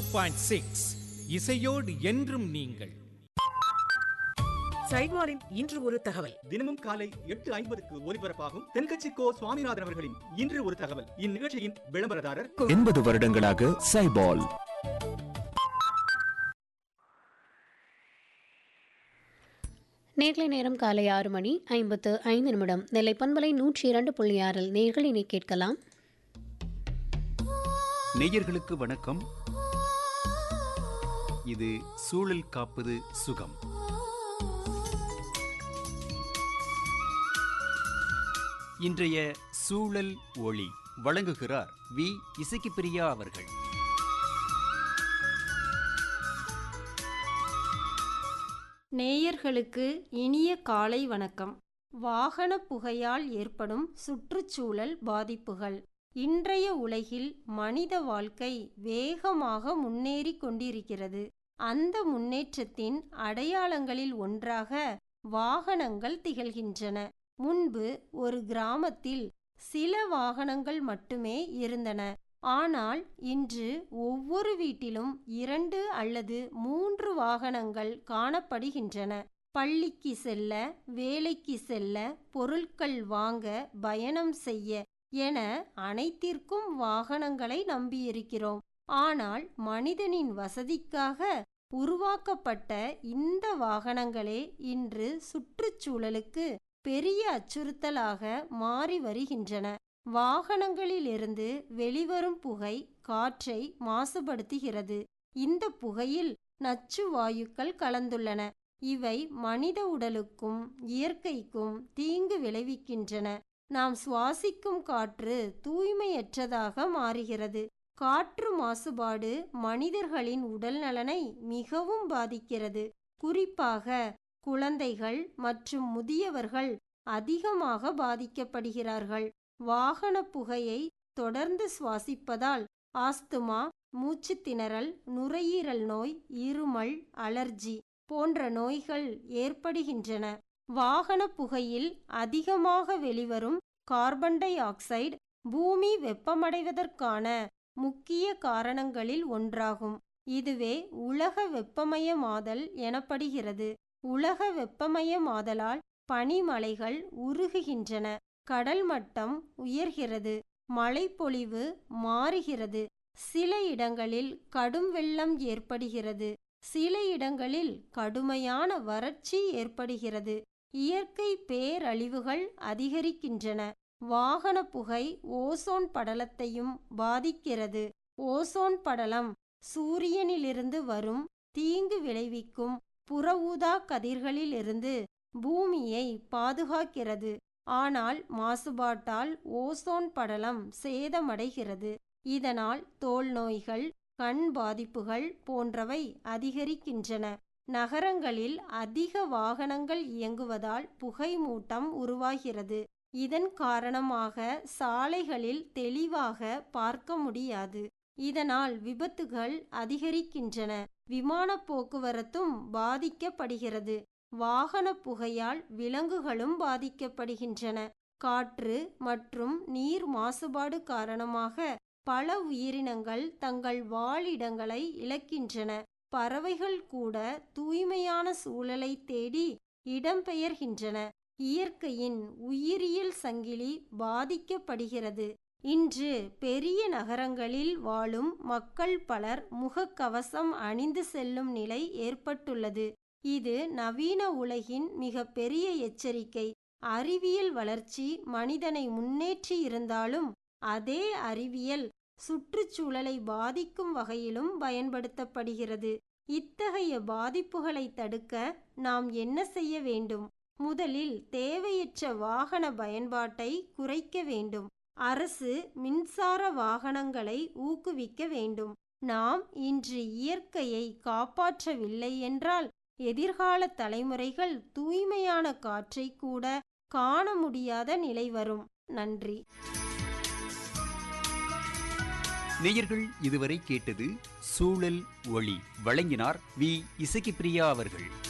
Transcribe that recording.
point six இசையோடு என்றும் நீங்கள் சைவாரின் இன்று ஒரு தகவல் தினமும் காலை எட்டு ஐம்பதுக்கு ஒலிபரப்பாகும் தென்கட்சி கோ சுவாமிநாதன் அவர்களின் இன்று ஒரு தகவல் இந்நிகழ்ச்சியின் விளம்பரதாரர் எண்பது வருடங்களாக சைபால் நேர்களை நேரம் காலை ஆறு மணி ஐம்பத்து ஐந்து நிமிடம் நெல்லை பண்பலை நூற்றி இரண்டு புள்ளி ஆறில் நேர்களினை கேட்கலாம் நேயர்களுக்கு வணக்கம் இது சூழல் காப்பது சுகம் இன்றைய சூழல் ஒளி வழங்குகிறார் வி இசக்கி பிரியா அவர்கள் நேயர்களுக்கு இனிய காலை வணக்கம் வாகன புகையால் ஏற்படும் சுற்றுச்சூழல் பாதிப்புகள் இன்றைய உலகில் மனித வாழ்க்கை வேகமாக முன்னேறி கொண்டிருக்கிறது அந்த முன்னேற்றத்தின் அடையாளங்களில் ஒன்றாக வாகனங்கள் திகழ்கின்றன முன்பு ஒரு கிராமத்தில் சில வாகனங்கள் மட்டுமே இருந்தன ஆனால் இன்று ஒவ்வொரு வீட்டிலும் இரண்டு அல்லது மூன்று வாகனங்கள் காணப்படுகின்றன பள்ளிக்கு செல்ல வேலைக்கு செல்ல பொருட்கள் வாங்க பயணம் செய்ய என அனைத்திற்கும் வாகனங்களை நம்பியிருக்கிறோம் ஆனால் மனிதனின் வசதிக்காக உருவாக்கப்பட்ட இந்த வாகனங்களே இன்று சுற்றுச்சூழலுக்கு பெரிய அச்சுறுத்தலாக மாறி வருகின்றன வாகனங்களிலிருந்து வெளிவரும் புகை காற்றை மாசுபடுத்துகிறது இந்த புகையில் நச்சு வாயுக்கள் கலந்துள்ளன இவை மனித உடலுக்கும் இயற்கைக்கும் தீங்கு விளைவிக்கின்றன நாம் சுவாசிக்கும் காற்று தூய்மையற்றதாக மாறுகிறது காற்று மாசுபாடு மனிதர்களின் உடல் நலனை மிகவும் பாதிக்கிறது குறிப்பாக குழந்தைகள் மற்றும் முதியவர்கள் அதிகமாக பாதிக்கப்படுகிறார்கள் வாகன புகையை தொடர்ந்து சுவாசிப்பதால் ஆஸ்துமா மூச்சு திணறல் நுரையீரல் நோய் இருமல் அலர்ஜி போன்ற நோய்கள் ஏற்படுகின்றன வாகன புகையில் அதிகமாக வெளிவரும் கார்பன் டை ஆக்சைடு பூமி வெப்பமடைவதற்கான முக்கிய காரணங்களில் ஒன்றாகும் இதுவே உலக வெப்பமயமாதல் எனப்படுகிறது உலக வெப்பமயமாதலால் பனிமலைகள் உருகுகின்றன கடல் மட்டம் உயர்கிறது மழைப்பொழிவு மாறுகிறது சில இடங்களில் கடும் வெள்ளம் ஏற்படுகிறது சில இடங்களில் கடுமையான வறட்சி ஏற்படுகிறது இயற்கை பேரழிவுகள் அதிகரிக்கின்றன வாகன புகை ஓசோன் படலத்தையும் பாதிக்கிறது ஓசோன் படலம் சூரியனிலிருந்து வரும் தீங்கு விளைவிக்கும் புற ஊதா கதிர்களிலிருந்து பூமியை பாதுகாக்கிறது ஆனால் மாசுபாட்டால் ஓசோன் படலம் சேதமடைகிறது இதனால் தோல் நோய்கள் கண் பாதிப்புகள் போன்றவை அதிகரிக்கின்றன நகரங்களில் அதிக வாகனங்கள் இயங்குவதால் புகை மூட்டம் உருவாகிறது இதன் காரணமாக சாலைகளில் தெளிவாக பார்க்க முடியாது இதனால் விபத்துகள் அதிகரிக்கின்றன விமான போக்குவரத்தும் பாதிக்கப்படுகிறது வாகன புகையால் விலங்குகளும் பாதிக்கப்படுகின்றன காற்று மற்றும் நீர் மாசுபாடு காரணமாக பல உயிரினங்கள் தங்கள் வாழிடங்களை இழக்கின்றன பறவைகள் கூட தூய்மையான சூழலை தேடி இடம்பெயர்கின்றன இயற்கையின் உயிரியல் சங்கிலி பாதிக்கப்படுகிறது இன்று பெரிய நகரங்களில் வாழும் மக்கள் பலர் முகக்கவசம் அணிந்து செல்லும் நிலை ஏற்பட்டுள்ளது இது நவீன உலகின் மிக பெரிய எச்சரிக்கை அறிவியல் வளர்ச்சி மனிதனை முன்னேற்றி இருந்தாலும் அதே அறிவியல் சுற்றுச்சூழலை பாதிக்கும் வகையிலும் பயன்படுத்தப்படுகிறது இத்தகைய பாதிப்புகளை தடுக்க நாம் என்ன செய்ய வேண்டும் முதலில் தேவையற்ற வாகன பயன்பாட்டை குறைக்க வேண்டும் அரசு மின்சார வாகனங்களை ஊக்குவிக்க வேண்டும் நாம் இன்று இயற்கையை காப்பாற்றவில்லை என்றால் எதிர்கால தலைமுறைகள் தூய்மையான காற்றை கூட காண முடியாத நிலை வரும் நன்றி நேயர்கள் இதுவரை கேட்டது சூழல் ஒளி வழங்கினார் வி இசக்கி பிரியா அவர்கள்